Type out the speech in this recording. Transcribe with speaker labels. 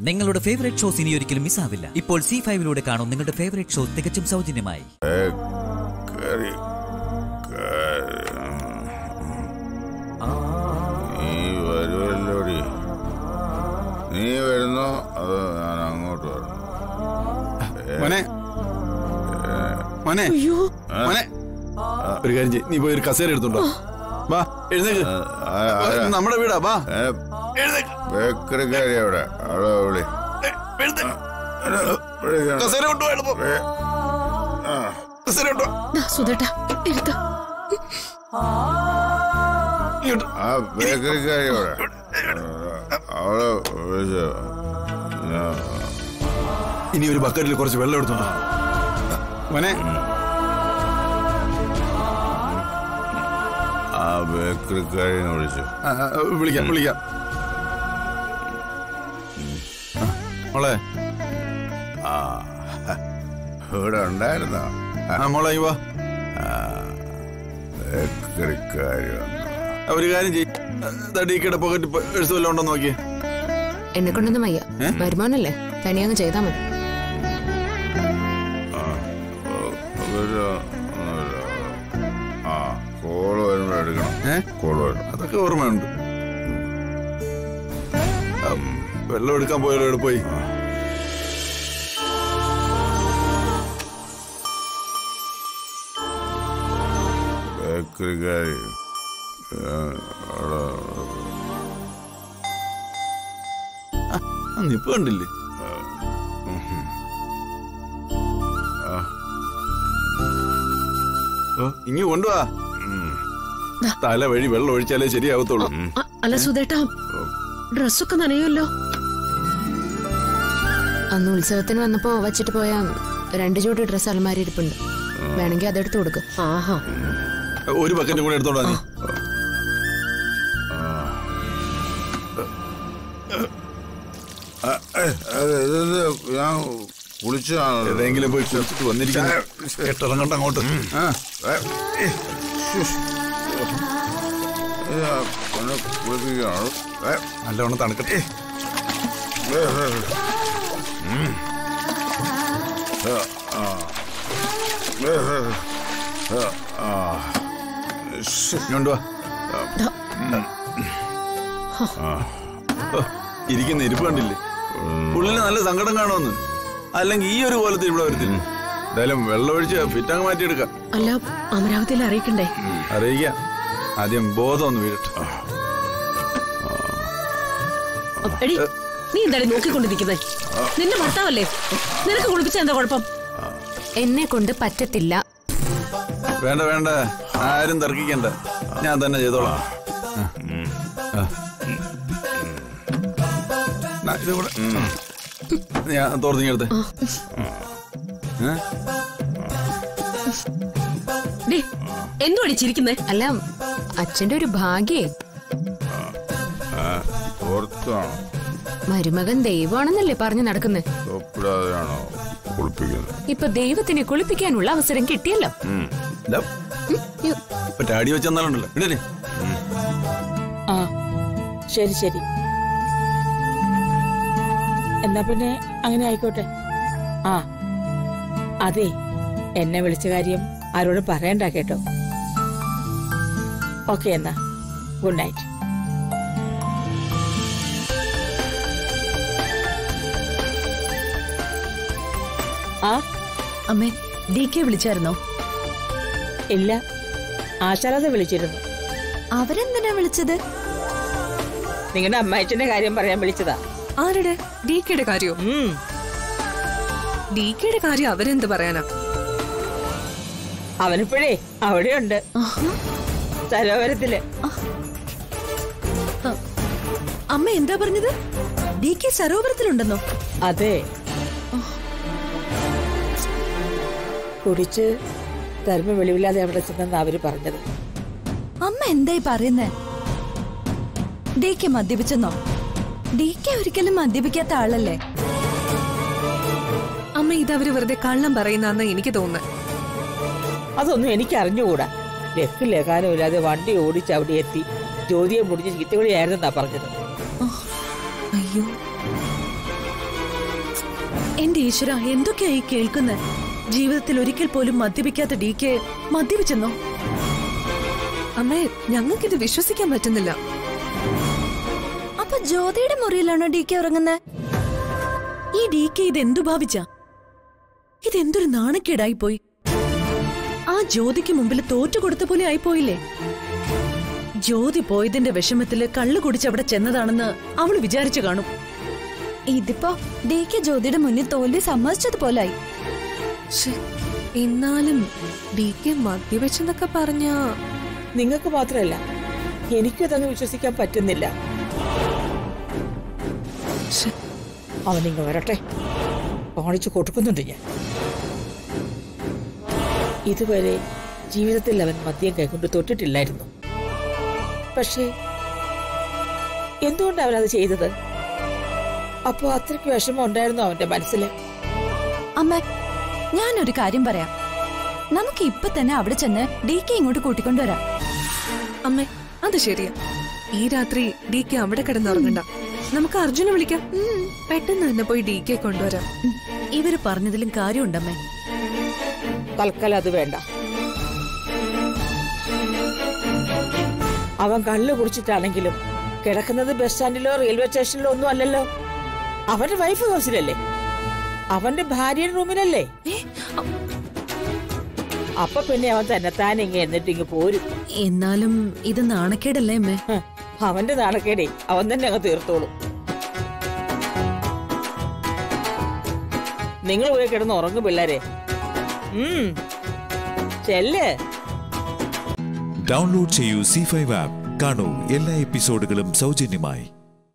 Speaker 1: നിങ്ങളുടെ favourite shows ഇനി ഒരിക്കലും മിസ്സാവില്ല ഇപ്പോൾ സി ഫൈവിലൂടെ കാണും നിങ്ങളുടെ ഫേവറേറ്റ് ഷോ തികച്ചും സൗജന്യമായി
Speaker 2: കറി നീ വരുമല്ലോടി നീ വരുന്നോ അതോ ഞാൻ അങ്ങോട്ട് വരണോ
Speaker 3: മോനെ മോനെ മോനെ ഒരു കാര്യം ചെയ്യ് നീ പോയി ഒരു കസേര എടുത്തുണ്ടോ വാ എഴുന്നേക്ക്
Speaker 2: ആ, ആരാ?
Speaker 3: നമ്മുടെ വീടാ വാ
Speaker 2: ഏ, ബേക്കറിക്കാരി അവിടെ അവിടെ വിളി വിളിക്കണം.
Speaker 3: കസേര കൊണ്ടുപോ എളുപ്പം
Speaker 2: ഏ, ആ,
Speaker 3: കസേര കൊണ്ടുപോ
Speaker 4: ദാ, സുധേട്ടാ എടുത്ത
Speaker 3: ഇങ്ങോട്ട്
Speaker 2: ആ ബേക്കറിക്കാരി അവിടെ അവളെ വിളിച്ചോ ഞാൻ
Speaker 3: ഇനി ഒരു ബക്കറ്റിൽ കുറച്ച് വെള്ളം എടുത്തുണ്ടോ മോനെ
Speaker 2: ആ ബേക്കറിക്കാരിനെ വിളിച്ചു
Speaker 3: ആ, ആ, വിളിക്കാം വിളിക്കാം ആ, മോളെ
Speaker 2: ഇവിടെ ഉണ്ടായിരുന്നോ
Speaker 3: ആ മോളെ ഇങ്ങ് വാ
Speaker 2: ബേക്കറിക്കാരി വന്നു
Speaker 3: ആ, ഒരു കാര്യം ചെയ്യും ഡീക്കയുടെ പോക്കറ്റ് പേഴ്സ് വല്ലതും ഉണ്ടോ നോക്കിയേ
Speaker 4: എന്നെ കൊണ്ടൊന്നും വയ്യ
Speaker 3: ഏ?
Speaker 4: വരുമാനല്ലേ തനിയങ്ങ് ചെയ്താ മതി
Speaker 2: ഒരു ഒന്നുമില്ല. ആ കോള് വരുമ്പോ എടുക്കണം
Speaker 3: ഏ?
Speaker 2: കോള് വരും
Speaker 3: അതൊക്കെ ഓർമ്മയുണ്ട് ആ, വെള്ളം എടുക്കാൻ പോയാലോ ഇവിടെ പോയി
Speaker 2: ബേക്കറിക്കാരി ആ, അവിടെ
Speaker 3: ആ, നിപ്പ് കണ്ടില്ലേ ഓ, ഇങ്ങ് കൊണ്ടുവാ തല വഴി വെള്ളം ഒഴിച്ചാലേ ശരിയാവത്തുള്ളൂ
Speaker 5: അ- അല്ല സുധേട്ടാ ഡ്രസ്സൊക്കെ നനയുമല്ലോ
Speaker 4: അന്ന് ഉത്സവത്തിന് വന്നപ്പോ വച്ചിട്ട് പോയ രണ്ട് ജോഡി ഡ്രസ് അലമാരി ഇരിപ്പുണ്ട് വേണമെങ്കിൽ അതെടുത്ത് കൊടുക്ക്
Speaker 5: ആഹാ
Speaker 3: ഒരു ബക്കറ്റും കൂടെ എടുത്തോണ്ടാ നീ
Speaker 2: ആ, ഏ, അത് ഇത് ഞാൻ കുളിച്ചതാണോ
Speaker 3: ഏതെങ്കിലും പോയി കുളിച്ചിട്ട് വന്നിരിക്കുന്നു കെട്ടിറങ്ങണ്ട അങ്ങോട്ട് ആ
Speaker 2: കുളിപ്പിക്കുകയാണോ ഏ,
Speaker 3: നല്ലവണ്ണം തണുക്കട്ടെ
Speaker 2: ഏ, ഏ, ഉം. ആ, ആ. ഏ, ഏ, ഏ, ആ. ശ്ശ്.
Speaker 3: ഇങ്ങോട്ട് വാ ഓ, ഇരിക്കുന്ന ഇരിപ്പ് കണ്ടില്ലേ ഉള്ളിൽ നല്ല സങ്കടം കാണുമെന്ന് അല്ലെങ്കിൽ ഈ ഒരു കോലത്തിൽ ഇവിടെ വരത്തില്ല എന്തായാലും വെള്ളം ഒഴിച്ച് ഫിറ്റങ്ങ് മാറ്റിയെടുക്കാം
Speaker 5: അല്ല അമരാവതിയിൽ അറിയിക്കണ്ടേ
Speaker 3: അറിയിക്കാം ആദ്യം ബോധം ഒന്ന് വീഴട്ടെ
Speaker 5: എടി നീ എന്താടി നോക്കിക്കൊണ്ടിരിക്കുന്നേ നിന്റെ ഭർത്താവല്ലേ നിനക്ക് കുളിപ്പിച്ച എന്താ കുഴപ്പം
Speaker 4: എന്നെ കൊണ്ട് പറ്റത്തില്ല
Speaker 3: വേണ്ട വേണ്ട ആരും തർക്കിക്കണ്ട ഞാൻ തന്നെ ചെയ്തോളാം ആ. ആ. നാ, ഇത് കൂടെ. ഞാൻ തോർത്തിങ്ങെടുത്ത്
Speaker 5: ഡേ എന്തുവാടി ചിരിക്കുന്നേ
Speaker 4: അല്ല അച്ഛന്റെ ഒരു ഭാഗ്യേ
Speaker 2: പുറത്താണോ
Speaker 4: മരുമകൻ ദൈവമാണെന്നല്ലേ പറഞ്ഞു നടക്കുന്നത്
Speaker 2: തൊപ്പിടാതെയാണോ കുളിപ്പിക്കുന്നത്
Speaker 4: ഇപ്പൊ ദൈവത്തിനെ കുളിപ്പിക്കാനുള്ള അവസരം കിട്ടിയല്ലോ
Speaker 3: ഇതാ,
Speaker 4: ഉം, യ്യോ.
Speaker 3: ഇപ്പൊ ടാടി വെച്ചെന്നാലുണ്ടല്ലോ ഇടേ
Speaker 6: ആ ശരി ശരി എന്നാ പിന്നെ അങ്ങനെ ആയിക്കോട്ടെ ആ അതെ എന്നെ വിളിച്ച കാര്യം ആരോടും പറയണ്ട കേട്ടോ ഓക്കെ എന്നാ ഗുഡ് നൈറ്റ് ആ
Speaker 5: അമ്മേ ഡി കെ വിളിച്ചായിരുന്നോ
Speaker 6: ഇല്ല ആശാലത വിളിച്ചിരുന്നു
Speaker 7: അവരെന്തിനാ വിളിച്ചത്
Speaker 6: നിങ്ങളുടെ അമ്മായിച്ചന്റെ കാര്യം പറയാൻ വിളിച്ചതാ
Speaker 8: ആരുടെ ഡി കെയുടെ കാര്യോ
Speaker 6: ഉം
Speaker 8: ഡി കെയുടെ കാര്യം അവരെന്ത് പറയാനാ
Speaker 6: അവനിപ്പോഴേ അവിടെയുണ്ട് സരോവരത്തില്
Speaker 7: അമ്മ എന്താ പറഞ്ഞത് ഡി കെ സരോവരത്തിലുണ്ടെന്നോ
Speaker 6: അതെ കുടിച്ച് ധർമ്മ വെളിവില്ലാതെ അവിടെ ചെന്നെന്ന് അവര് പറഞ്ഞത്
Speaker 7: അമ്മ എന്തായി പറയുന്നേ ഡി കെ മദ്യപിച്ചെന്നോ ഡി കെ ഒരിക്കലും മദ്യപിക്കാത്ത ആളല്ലേ
Speaker 8: അമ്മ ഇതവര് വെറുതെ കള്ളം പറയുന്ന എനിക്ക് തോന്നുന്നത്
Speaker 6: അതൊന്നും എനിക്ക് അറിഞ്ഞുകൂടാ ലക്ക് ലകാനും ഇല്ലാതെ വണ്ടി ഓടിച്ച് അവിടെ എത്തി ജ്യോതിയെ മുടിച്ച് ചീത്തവിളിയായിരുന്നെന്നാ പറഞ്ഞത്
Speaker 7: അയ്യോ എന്റെ ഈശ്വര എന്തൊക്കെയായി കേൾക്കുന്നത് ജീവിതത്തിൽ ഒരിക്കൽ പോലും മദ്യപിക്കാത്ത ഡി കെ മദ്യപിച്ചെന്നോ
Speaker 8: അമ്മേ ഞങ്ങൾക്കിത് വിശ്വസിക്കാൻ പറ്റുന്നില്ല
Speaker 7: അപ്പൊ ജ്യോതിയുടെ മുറിയിലാണോ ഡി കെ ഉറങ്ങുന്നത് ഈ ഡി കെ ഇതെന്തു ഭാവിച്ച ഇതെന്തൊരു നാണക്കേടായി പോയി ആ ജ്യോതിക്ക് മുമ്പിൽ തോറ്റു കൊടുത്ത പോലെ ആയിപ്പോയില്ലേ ജ്യോതി പോയതിന്റെ വിഷമത്തില് കള്ളു കുടിച്ച് അവിടെ ചെന്നതാണെന്ന് അവൾ വിചാരിച്ചു കാണും
Speaker 9: ഇതിപ്പോ ഡി കെ ജ്യോതിയുടെ മുന്നിൽ തോൽവി സമ്മതിച്ചതുപോലായി
Speaker 8: ശ്ശെ, എന്നാലും ഡി കെ മദ്യവെച്ചെന്നൊക്കെ പറഞ്ഞ
Speaker 6: നിങ്ങൾക്ക് മാത്രമല്ല എനിക്കതങ്ങ് വിശ്വസിക്കാൻ പറ്റുന്നില്ല അവനിങ്ങ് വരട്ടെ കാണിച്ചു കൊടുക്കുന്നുണ്ട് ഞാൻ ഇതുവരെ ജീവിതത്തിൽ അവൻ മദ്യം കൈകൊണ്ട് തൊട്ടിട്ടില്ലായിരുന്നു പക്ഷേ എന്തുകൊണ്ട് അവൻ അത് ചെയ്തത് അപ്പോ അത്രയ്ക്ക് വിഷമം ഉണ്ടായിരുന്നു അവന്റെ മനസ്സിൽ
Speaker 9: അമ്മ ഞാനൊരു കാര്യം പറയാം നമുക്ക് ഇപ്പൊ തന്നെ അവിടെ ചെന്ന് ഡി കെ ഇങ്ങോട്ട് കൂട്ടിക്കൊണ്ടുവരാം
Speaker 8: അമ്മേ അത് ശരിയാ ഈ രാത്രി ഡി കെ അവിടെ കിടന്നുറങ്ങണ്ട നമുക്ക് അർജുനെ വിളിക്കാം പെട്ടെന്ന് തന്നെ പോയി ഡി കെ കൊണ്ടുവരാം
Speaker 7: ഇവര് പറഞ്ഞതിലും കാര്യമുണ്ടമ്മേ
Speaker 6: തൽക്കാലം അത് വേണ്ട അവൻ കള്ളു കുടിച്ചിട്ടാണെങ്കിലും കിടക്കുന്നത് ബസ് സ്റ്റാൻഡിലോ റെയിൽവേ സ്റ്റേഷനിലോ ഒന്നും അല്ലല്ലോ അവന്റെ വൈഫ് ഹൗസിലല്ലേ അവന്റെ ഭാര്യയുടെ റൂമിലല്ലേ അപ്പൊ പിന്നെ അവൻ തന്നെ താൻ ഇങ്ങ എന്നിട്ട് ഇങ്ങ് പോരും
Speaker 7: എന്നാലും ഇത് നാണക്കേടല്ലേ അമ്മേ
Speaker 6: ഹ്, അവന്റെ നാണക്കേടേ അവൻ തന്നെ അങ്ങ് തീർത്തോളും നിങ്ങൾ പോയി കിടന്ന് ഉറങ്ങും പിള്ളേരെ ഉം ചെല്ലേ
Speaker 10: ഡൗൺലോഡ് ചെയ്യൂ സി ഫൈവ് ആപ്പ് കാണൂ എല്ലാ എപ്പിസോഡുകളും സൗജന്യമായി